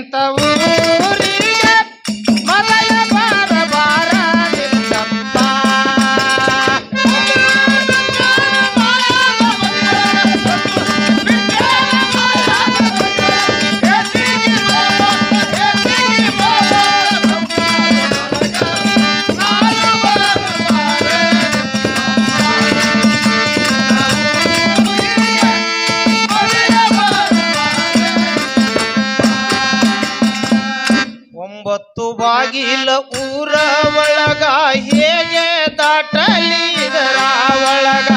ಎಂತ ಊರಿಗೆ ಮೊದಲ ಬಾರ ಬಾರ ನಿಂತಪ್ಪ ಒಂಬತ್ತು ಬಾಗಿಲ ಊರ ಒಳಗ ಹೇಗೆ ದಾಟಲಿ ಇದರ ಒಳಗ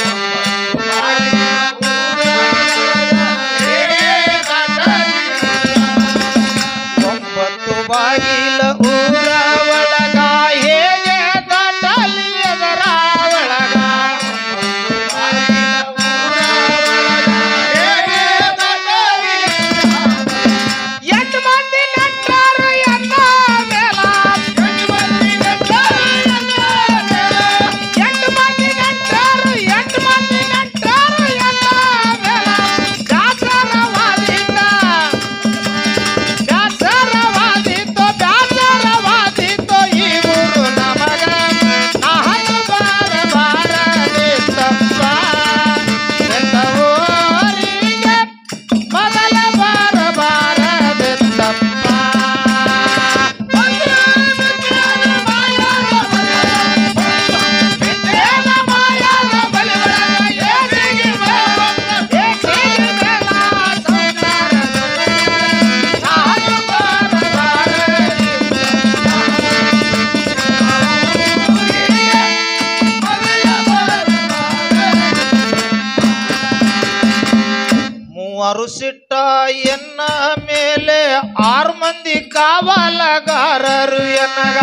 ಒಂಬತ್ತು ಬಾಗಿಲ ಊರ ಒಳಗ ಹೇಗೆ ದಾಟಲಿ ಇದರ ಒಳಗ ಎಂಟು ಮಂದಿ ನೆಟ್ಟರು ಎನ್ನ ಮೇಲ ಎಂಟು ಮಂದಿ ನೆಟ್ಟರು ಎಂಟು ಮಂದಿ ನೆಟ್ಟರು ಎಂಟು ಮಂದಿ ನೆಟ್ಟರು ಎನ್ನ ಮೇಲ ಬ್ಯಾಸರವಾದಿತ ಬ್ಯಾಸರವಾದಿತ್ತು ಬ್ಯಾಸರವಾದಿತ್ತು ಈ ಊರು ನಮಗ ನಾಹತ್ತು ಬಾರ ಬಾರ ನಿಂತಪ್ಪ ಎಂತ ಊರಿಗೆ ಮೊದಲ ಬಾರ ಬಾರ ನಿಂತಪ್ಪ ಮೂವರು ಸಿಟ್ಟ ಎನ್ನ ಮೇಲೆ ಆರು ಮಂದಿ ಕಾವಲಗಾರರು ಎನ್ನಗ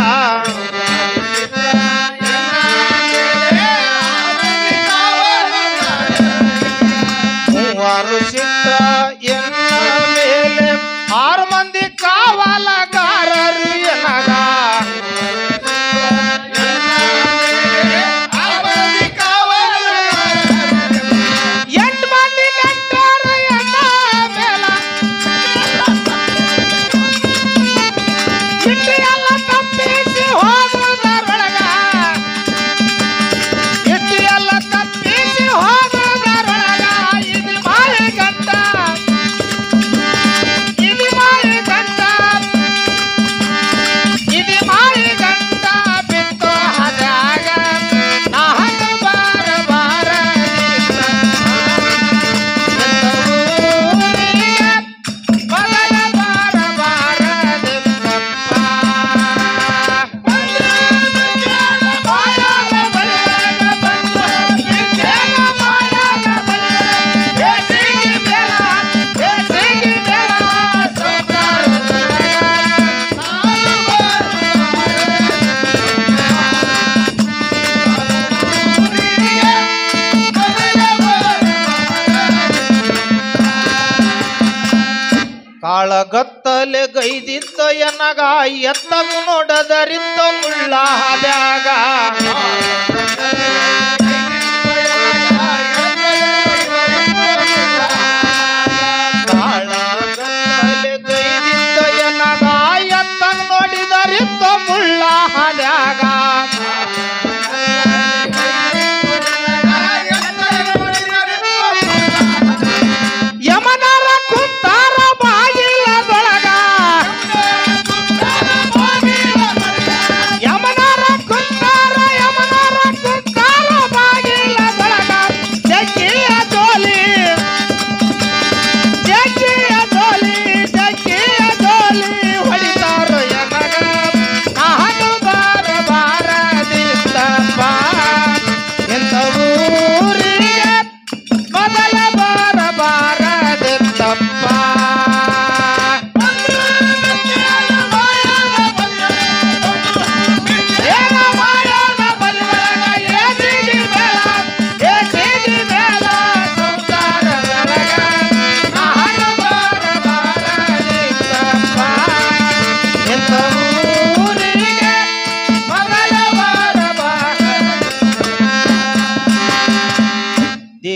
ಮೂವರು ಸಿಟ್ಟ ಎನ್ನ ಮೇಲೆ ಆರು ಮಂದಿ ಕಾವಲಗಾರರು ಎನ್ನಗ ಎಂಟು ಮಂದಿ ನೆಟ್ಟರು ಎನ್ನ ಮೇಲ ಇಟ್ಟು ಎಲ್ಲ ತಪ್ಪಿಸಿ ಹೋಗುವುದರೊಳಗ ಇಟ್ಟು ಎಲ್ಲ ತಪ್ಪಿಸಿ ಹೋಗುವುದರೊಳಗ ಇದು ಮಾಯ ಗಂಟ ಇದು ಮಾಯ ಗಂಟ ಇದು ಮಾಯ ಗಂಟ ಬಿತ್ತು ಹದಾಗ ನಾ ಹತ್ತು ಬಾರ ಬಾರ ಮೊದಲ ಬಾರ ಬಾರ ಕಾಳಗತ್ತಲೆ ಗೈದಿದ್ದ ಎನಗ ಎತ್ತಗು ನೋಡದರಿದ್ದ ಮುಳ್ಳ ಹಾದ್ಯಾಗ ಕಾಳಗತ್ತಲೆ ಗೈದಿದ್ದ ಎನಗ ಎತ್ತಗು ನೋಡಿದರಿದ್ದ ಮುಳ್ಳ ಹಾದ್ಯಾಗ ಯಮನರ ಕುಂತಾರ ಬಾಗಿಲದೊಳಗ ಯಮನರ ಕುಂತಾರ ಯಮನರ ಕುಂತಾರ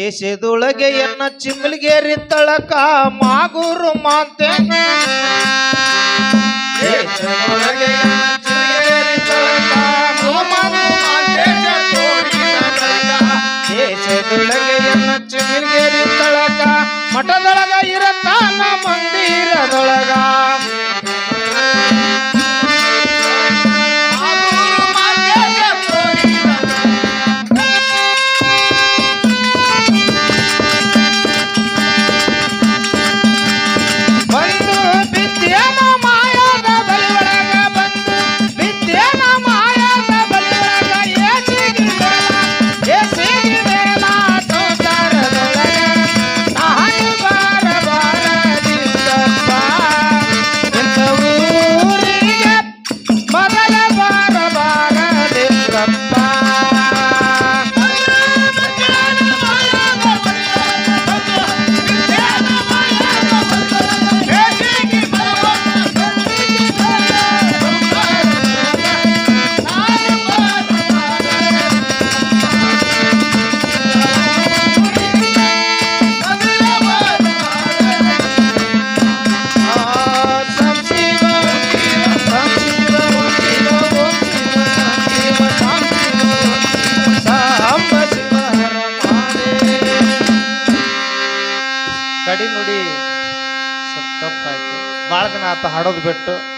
ದೇಶದೊಳಗೆ ಎನ್ನ ಚಿಮ್ಮಲ್ಗೇರಿ ತಳಕ ಮಾಗೂರು ಮಾತೆ ದೇಶದೊಳಗೆ ಎನ್ನ ಚಿಮ್ಮಲ್ಗೇರಿ ತಳಕ ಮಾಗೂರು ಮಾಂತೇಶ ತೋರಿದ ಬೆಳಕ. ದೇಶದೊಳಗೆ ಎನ್ನ ಚಿಮ್ಮಲ್ಗೇರಿ ತಳಕ ಮಠದೊಳಗ ಇರತ್ತಾನ ಮಂದಿರದೊಳಗ ಮಾಗೂರು ಮಾಂತೇಶ ತೋರಿದ ಬಂದು ಬಿದ್ದೇನ ಮಾಯದ ಬಲಿಯೊಳಗ ಬಂದು ಬಿದ್ದೇನ ಮಾಯದ ಬಲಿಯೊಳಗ ಏಸಿಗೆ ಮೇಲ ಏಸಿಗೆ ಮೇಲ ಸಂಸಾರದೊಳಗ ನಾನು ಬಾರ ಬಾರದಿದ್ದಪ್ಪ ಇಂಥ ಊರಿಗೆ ಮೊದಲ ಬಾರ ಬಾರದಿದ್ದಪ್ಪ ಕಡಿ ನುಡಿ ಸ್ವಲ್ಪ ತಪ್ಪಾಯ್ತು ಭಾಳ ದಿನ ಆತ ಹಾಡೋದು ಬಿಟ್ಟು